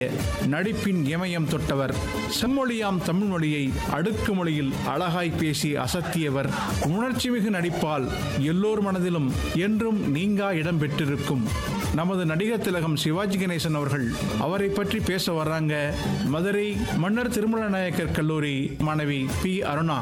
நடிப்பின் இமயம் தொட்டவர் செம்மொழியாம் தமிழ் மொழியை அடுக்கு மொழியில் அழகாய் பேசி அசத்தியவர் உணர்ச்சிமிகு நடிப்பால் எல்லோர் மனதிலும் என்றும் நீங்கா இடம் பெற்றிருக்கும் நமது நடிகர் திலகம் சிவாஜி கணேசன் அவர்கள் அவரை பற்றி பேச வர்றாங்க மதுரை மன்னர் திருமல நாயக்கர் கல்லூரி மாணவி பி அருணா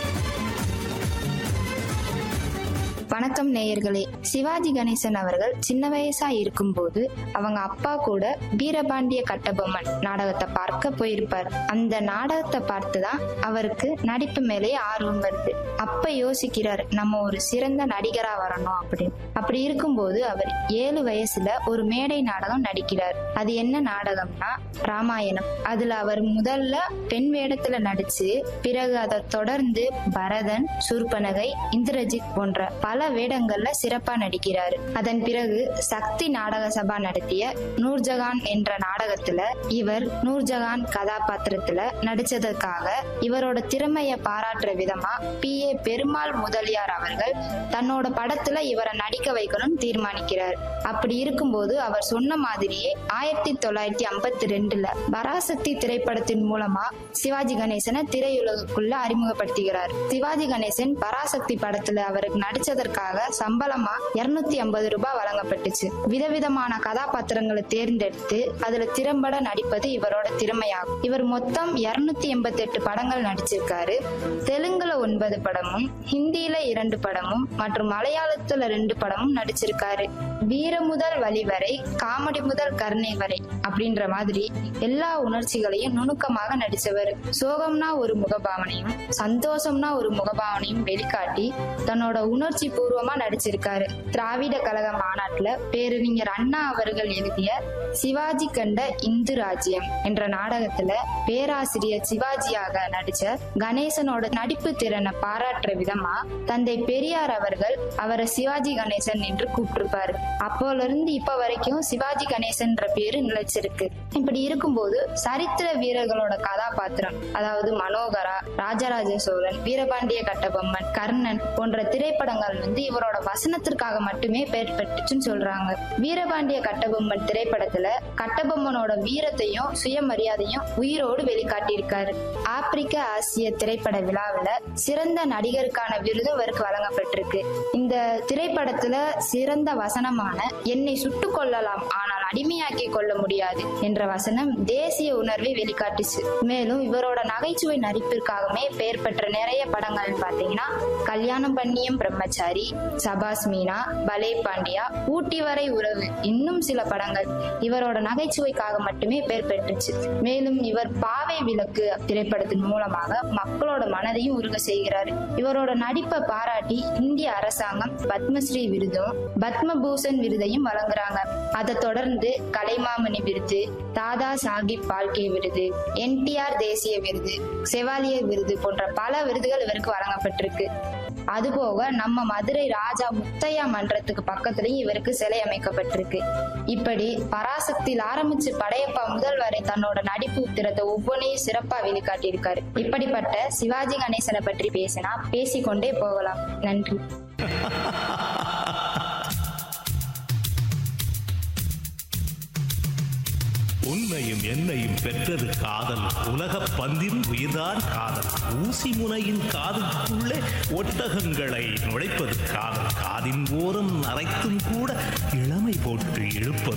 வணக்கம் நேயர்களே சிவாஜி கணேசன் அவர்கள் சின்ன வயசா இருக்கும்போது அவங்க அப்பா கூட வீரபாண்டிய கட்டபொம்மன் நாடகத்தை பார்க்க போயிருப்பார் அந்த நாடகத்தை பார்த்து தான் அவருக்கு நடிப்பு மேலே ஆர்வம் வருது அப்ப யோசிக்கிறார் நம்ம ஒரு சிறந்த நடிகரா வரணும் அப்படின்னு அப்படி இருக்கும்போது அவர் ஏழு வயசுல ஒரு மேடை நாடகம் நடிக்கிறார் அது என்ன நாடகம்னா ராமாயணம் அதுல அவர் முதல்ல பெண் வேடத்துல நடிச்சு பிறகு அதை தொடர்ந்து பரதன் சூர்பனகை இந்திரஜித் போன்ற பல வேடங்கள்ல சிறப்பா நடிக்கிறாரு அதன் பிறகு சக்தி நாடக சபா நடத்திய நூர்ஜஹான் என்ற நாடகத்துல இவர் நூர்ஜஹான் கதாபாத்திரத்துல நடிச்சதற்காக இவரோட திறமைய பாராட்டுற விதமா பி ஏ பெருமாள் முதலியார் அவர்கள் தன்னோட படத்துல இவரை நடிக்க வைக்கணும்னு தீர்மானிக்கிறார் அப்படி இருக்கும்போது அவர் சொன்ன மாதிரியே ஆயிரத்தி தொள்ளாயிரத்தி ஐம்பத்தி ரெண்டுல பராசக்தி திரைப்படத்தின் மூலமா சிவாஜி கணேசனை திரையுலகுக்குள்ள அறிமுகப்படுத்துகிறார் சிவாஜி கணேசன் பராசக்தி படத்துல அவருக்கு நடிச்சதற்காக சம்பளமா இருநூத்தி ஐம்பது ரூபாய் வழங்கப்பட்டுச்சு விதவிதமான கதாபாத்திரங்களை தேர்ந்தெடுத்து அதுல திறம்பட நடிப்பது இவரோட திறமையாகும் இவர் மொத்தம் இருநூத்தி எண்பத்தி எட்டு படங்கள் நடிச்சிருக்காரு தெலுங்குல ஒன்பது படமும் ஹிந்தியில இரண்டு படமும் மற்றும் மலையாளத்துல ரெண்டு படமும் நடிச்சிருக்காரு வீர முதல் வழி வரை காமெடி முதல் கருணை வரை அப்படின்ற மாதிரி எல்லா உணர்ச்சிகளையும் நுணுக்கமாக நடிச்சவர் சோகம்னா ஒரு முகபாவனையும் சந்தோஷம்னா ஒரு முகபாவனையும் வெளிக்காட்டி தன்னோட உணர்ச்சி பூர்வமா நடிச்சிருக்காரு திராவிட கழக மாநாட்டுல பேரறிஞர் அண்ணா அவர்கள் எழுதிய சிவாஜி கண்ட இந்து ராஜ்யம் என்ற நாடகத்துல பேராசிரியர் சிவாஜியாக நடிச்ச கணேசனோட நடிப்பு திறனை பாராட்டுற விதமா தந்தை பெரியார் அவர்கள் அவரை சிவாஜி கணேசன் என்று கூப்பிட்டிருப்பாரு அப்போல இருந்து இப்ப வரைக்கும் சிவாஜி கணேசன்ற பேரு நிலைச்சிருக்கு இப்படி இருக்கும்போது சரித்திர வீரர்களோட கதாபாத்திரம் அதாவது மனோகரா ராஜராஜ சோழன் வீரபாண்டிய கட்டபொம்மன் கர்ணன் போன்ற திரைப்படங்கள் வந்து இவரோட வசனத்திற்காக மட்டுமே பெயர் பெற்றுச்சுன்னு சொல்றாங்க வீரபாண்டிய கட்டபொம்மன் திரைப்படத்துல கட்டபொம்மனோட வீரத்தையும் சுயமரியாதையும் உயிரோடு வெளிக்காட்டியிருக்காரு ஆப்பிரிக்க ஆசிய திரைப்பட விழாவில் சிறந்த நடிகருக்கான விருது அவருக்கு வழங்கப்பட்டிருக்கு இந்த திரைப்படத்துல சிறந்த வசனமான என்னை சுட்டுக் கொள்ளலாம் ஆனால் அடிமையாக்கி கொள்ள முடியாது என்ற வசனம் தேசிய உணர்வை வெளிக்காட்டுச்சு மேலும் இவரோட நகைச்சுவை நடிப்பிற்காகவே பெயர் பெற்ற நிறைய படங்கள் பாத்தீங்கன்னா கல்யாணம் பண்ணியும் பிரம்மச்சாரி சபாஸ் மீனா பலே பாண்டியா ஊட்டி வரை உறவு இன்னும் சில படங்கள் இவரோட நகைச்சுவைக்காக மட்டுமே பெயர் பெற்றுச்சு மேலும் இவர் பாவை விளக்கு திரைப்படத்தின் மூலமாக மக்களோட மனதையும் உருக செய்கிறார் இவரோட நடிப்பை பாராட்டி இந்திய அரசாங்கம் பத்மஸ்ரீ விருதும் பத்மபூஷன் விருதையும் வழங்குறாங்க அதை தொடர்ந்து கலைமாமணி விருது தாதா சாஹிப் பால்கே விருது என்டிஆர் தேசிய விருது செவாலியர் விருது போன்ற பல விருதுகள் இவருக்கு வழங்கப்பட்டிருக்கு அதுபோக நம்ம மதுரை ராஜா முத்தையா மன்றத்துக்கு பக்கத்துலயும் இவருக்கு சிலை அமைக்கப்பட்டிருக்கு இப்படி பராசக்தியில் ஆரம்பிச்சு படையப்பா முதல் வரை தன்னோட நடிப்பு உத்திரத்தை ஒவ்வொன்றையும் சிறப்பா வெளிக்காட்டியிருக்காரு இப்படிப்பட்ட சிவாஜி கணேசனை பற்றி பேசினா பேசிக்கொண்டே போகலாம் நன்றி உன்னையும் என்னையும் பெற்றது காதல் உலகப் பந்தின் உயிர்தான் காதல் ஊசி முனையின் காதுக்குள்ளே ஒட்டகங்களை நுழைப்பது காதல் காதின் ஓரம் நரைத்தும் கூட இளமை போட்டு இழுப்பது